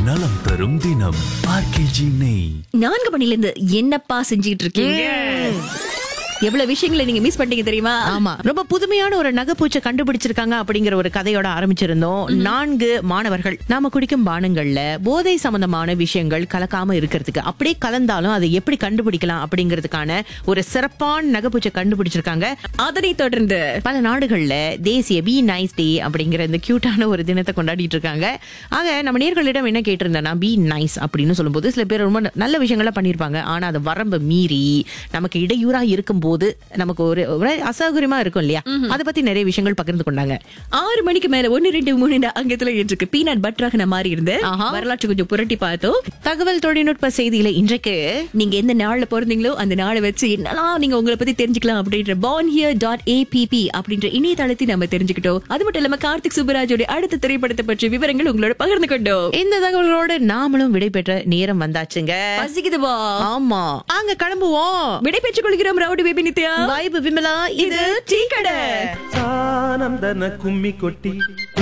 நலம் தரும் தினம் ஆர்கேஜி நெய் நான்கு மணில இருந்து என்னப்பா செஞ்சுட்டு இருக்கீங்க எவ்வளவு விஷயங்களை நீங்க மிஸ் பண்ணிட்டீங்க தெரியுமா ஆமா ரொம்ப புதுமையான ஒரு நகைப்பூச்சை கண்டுபிடிச்சிருக்காங்க அப்படிங்கிற ஒரு கதையோட ஆரம்பிச்சிருந்தோம் நான்கு மாணவர்கள் நாம குடிக்கும் பானங்கள்ல போதை சம்பந்தமான விஷயங்கள் கலக்காம இருக்கிறதுக்கு அப்படியே கலந்தாலும் அதை எப்படி கண்டுபிடிக்கலாம் அப்படிங்கிறதுக்கான ஒரு சிறப்பான நகைப்பூச்சை கண்டுபிடிச்சிருக்காங்க அதனை தொடர்ந்து பல நாடுகள்ல தேசிய பி நைஸ் டே அப்படிங்கிற இந்த கியூட்டான ஒரு தினத்தை கொண்டாடிட்டு இருக்காங்க ஆக நம்ம நேர்களிடம் என்ன கேட்டிருந்தேன்னா பி நைஸ் அப்படின்னு சொல்லும்போது சில பேர் ரொம்ப நல்ல விஷயங்கள பண்ணிருப்பாங்க ஆனா அது வரம்பு மீறி நமக்கு இடையூறா இருக்கும்போது நமக்கு ஒரு ஒரு அசௌகரியமா இருக்கும் இல்லையா அதை பத்தி நிறைய விஷயங்கள் பகிர்ந்து கொண்டாங்க ஆறு மணிக்கு மேல ஒன்னு ரெண்டு மூணு அங்கத்துல இருக்கு பீனட் பட்டராக நான் மாறி இருந்து ஆஹா. வரலாற்று கொஞ்சம் புரட்டி பார்த்தோம் தகவல் தொழில்நுட்ப செய்தியில இன்றைக்கு நீங்க எந்த நாள்ல பிறந்தீங்களோ அந்த நாளை வச்சு என்னலாம் நீங்க உங்களை பத்தி தெரிஞ்சுக்கலாம் அப்படின்ற born here டாட் ஏபிபி அப்படின்ற இணையதளத்தை நம்ம தெரிஞ்சுக்கிட்டோம் அது மட்டும் இல்லாம கார்த்திக் சுப்பராஜோட அடுத்த திரைப்படத்தை பற்றிய விவரங்கள் உங்களோட பகிர்ந்து கொண்டோம் இந்த தகவல்களோட நாமளும் விடைபெற்ற நேரம் வந்தாச்சுங்க பசிக்குதுவா ஆமா அங்க கிளம்புவோம் விடை பெற்றுக் கொள்கிறோம் rowdy baby Nithya vibe Vimala இது இது டீ கடை சானந்தன கும்மி கொட்டி